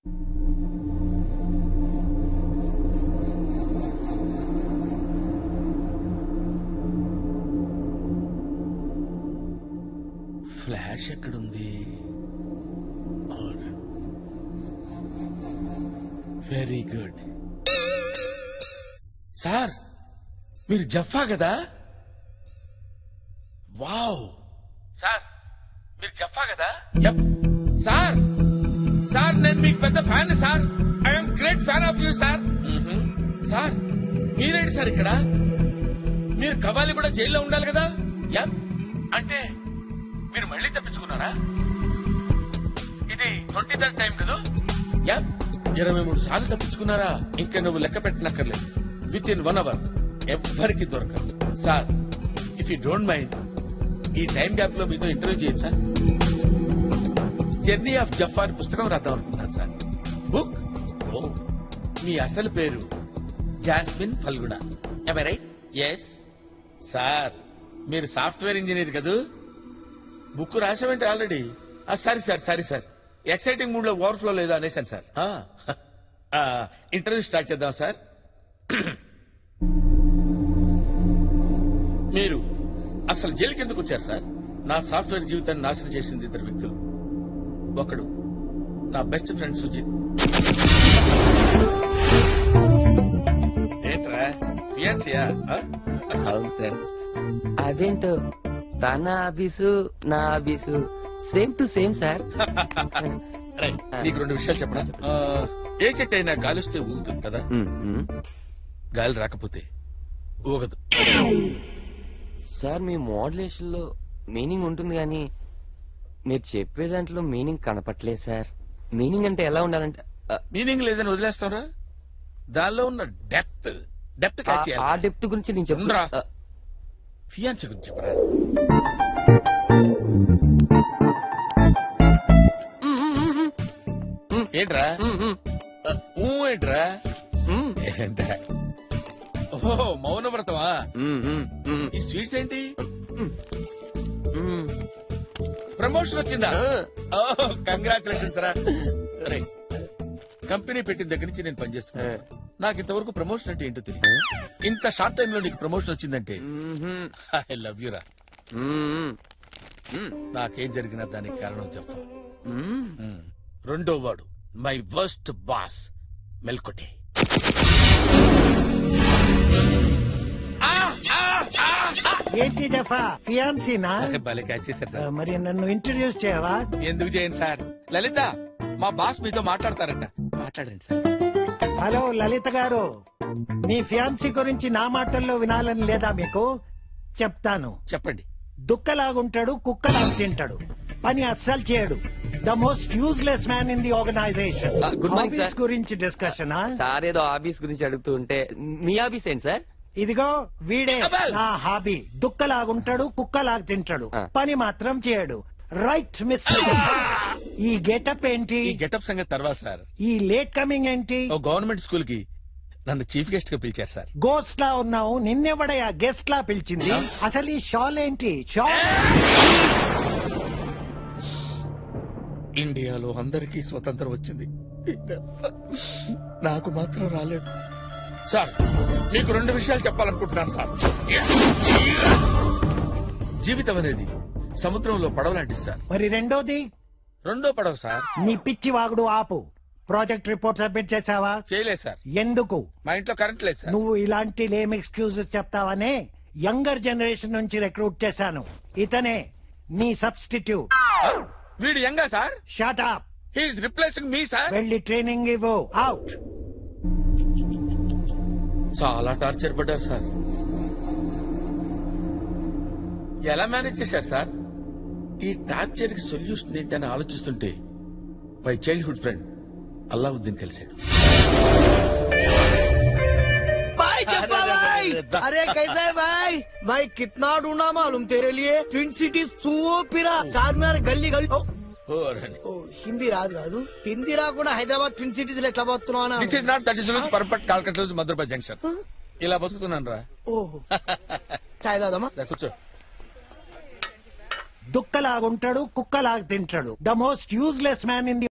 Flash ఎక్కడుంది very good sir మీరు జఫా కదా వావ్ సార్ మీరు జఫా కదా యప్ సార్ సార్ నేను మీకు పెద్ద fan sir I'm great fan of you sir sir మీరేంటి సార్ ఇక్కడ మీరు కవాలి కూడా జైల్లో ఉండాలి కదా యప్ అంటే మీరు మళ్ళీ తప్పించుకున్నారా ఇది ట్వంటీ థర్డ్ టైం కదా యప్ ఇరవై మూడు సార్లు తప్పించుకున్నారా ఇంకా నువ్వు లెక్క పెట్టనక్కర్లేదు విత్ ఇన్ వన్ అవర్ ఎవ్వరికి దొరకదు sir if you don't mind ఈ టైం గ్యాప్ లో మీతో ఇంటర్వ్యూ చేయొచ్చు సార్ జర్నీ ఆఫ్ జఫార్ పుస్తకం రాద్దాం అనుకుంటున్నాను సార్ బుక్ ఓ మీ అసలు పేరు Jasmine Phalguna right yes sir మీరు సాఫ్ట్వేర్ ఇంజనీర్ కదూ బుక్ రాసామంటే already sorry sir sorry sir exciting mood లో ఓవర్ఫ్లో లేదో అనేసాను సార్ ఇంటర్వ్యూ స్టార్ట్ చేద్దాం సార్ మీరు అసలు జైలుకి ఎందుకు వచ్చారు సార్ నా సాఫ్ట్వేర్ జీవితాన్ని నాశనం చేసింది ఇద్దరు వ్యక్తులు ఒకడు నా బెస్ట్ ఫ్రెండ్ సుజిత్ ఏంట్రా ఫియాన్సియా అవును సార్ అదేంటో తన ఆఫీసు నా office same to same sir right నీకు రెండు విషయాలు చెప్పరా ఆ, ఏ చెట్టు అయినా గాలిస్తే ఊగుతుంది కదా గాలి రాకపోతే ఊగదు సార్ మీ మోడ్యులేషన్ లో మీనింగ్ ఉంటుంది కానీ మీరు చెప్పే దాంట్లో మీనింగ్ కనపట్లేదు సార్ మీనింగ్ అంటే ఎలా ఉండాలంటే ఆ, మీనింగ్ లేదని వదిలేస్తారా దానిలో ఉన్న డెప్త్ డెప్త్ క్యాచ్ ఆ- ఆ డెప్త్ గురించి నేను ఉండ్రా. చెప్తున్నా ఫియాన్స్ గురించి చెప్పరా ఏంట్రా ఆ, ఊ ఏంట్రా ఏంట్రా ఓహో మౌన వ్రతమా ఈ స్వీట్స్ ఏంటి ప్రమోషన్ వచ్చిందా కంగ్రాచులేషన్స్ రా అరే కంపెనీ పెట్టిన దగ్గర నుంచి నేను పనిచేస్తున్నా నాకు ఇంతవరకు ప్రమోషన్ అంటే ఏంటో తెలియదు ఇంత షార్ట్ టైం లో నీకు ప్రమోషన్ వచ్చిందంటే ఐ లవ్ యూ రా నాకేం జరిగినా దానికి కారణం చెప్ప రెండో వాడు మై వర్స్ట్ బాస్ మెల్కొటే ఏంటి జఫా ఫియాన్సీనా భలే క్యాచ్ చేశారు ఆ, సార్ మరి నన్ను ఇంట్రడ్యూస్ చేయవా ఎందుకు చేయండి సార్ లలిత మా బాస్ మీతో మాట్లాడతారంట మాట్లాడండి సార్ హలో లలిత గారు మీ ఫియాన్సీ గురించి నా మాటల్లో వినాలని లేదా మీకు చెప్తాను చెప్పండి దుక్కలాగుంటాడు కుక్కలాగా తింటాడు పని అస్సలు చేయడు the most useless man in the organization Ah, good morning, sir. గురించి డిస్కషన్ సార్ ఏదో ఆఫీస్ గురించి అడుగుతూ ఉంటే మీ ఆఫీస్ ఏంటి సార్ ఇదిగో వీడే అబ్బల్! నా హాబీ దుక్కలాగుంటాడు కుక్కలాగా తింటాడు Ah. పని మాత్రం చేయడు రైట్ మిస్టర్ ఈ గెటప్ ఏంటి ఈ గెటప్ సంగతి తర్వాత సార్ ఈ లేట్ కమింగ్ ఏంటి ఓ గవర్నమెంట్ స్కూల్ కి నన్ను చీఫ్ గెస్ట్ గా పిలిచారు సార్ గోస్ట్ లా ఉన్నావు నిన్నెవడయా గెస్ట్ లా పిలిచింది అసలు ఈ షాల్ ఏంటి షాల్ ఇండియాలో అందరికీ స్వతంత్రం వచ్చింది నాకు మాత్రం రాలేదు సార్ మీకు రెండు విషయాలు చెప్పాలనుకుంటున్నాను సార్ జీవితం అనేది సముద్రంలో పడవ లాంటిది సార్ మరి రెండోది రెండో పడవ సార్ నీ పిచ్చి వాగుడు ఆపు ప్రాజెక్ట్ రిపోర్ట్ సబ్మిట్ చేసావా చేయలేదు సార్ ఎందుకు మా ఇంట్లో కరెంట్ లేదు సార్ నువ్వు ఇలాంటి లేమ్ ఎక్స్క్యూజెస్ చెప్తావనే యంగర్ జనరేషన్ నుంచి రిక్రూట్ చేశాను ఇతనే నీ సబ్స్టిట్యూట్ వీడు యంగా sir shut up he's replacing మీ సార్ వెళ్ళి ట్రైనింగ్ ఇవ్వు అవుట్ చాలా టార్చర్ పడ్డారు సార్ ఎలా మేనేజ్ చేశారు సార్ ఈ టార్చర్ కి సొల్యూషన్ ఏంటని ఆలోచిస్తుంటే మై చైల్డ్హుడ్ ఫ్రెండ్ అల్లావుద్దీన్ కలిశాడు भाई जफा भाई अरे कैसा है भाई भाई कितना ढूंढा मालूम तेरे लिए ट्विन सिटीज तू పిరా చార్మినార్ గల్లీ గల్లీ ఓ, ఓరని ఓ, హిందీ రాదు కాదు హిందీ రాకుండా హైదరాబాద్ ట్విన్ సిటీస్ లో ఎట్లా పోతున్నావు this is not that is perfect కాల్కట్ మధురపై జంక్షన్ ఇలా బతుకుతున్నాను రా ఓహో చాయ్ దాదమ్మా దా, కూర్చో దుక్కలాగుంటాడు కుక్కలాగా తింటాడు the most useless man in the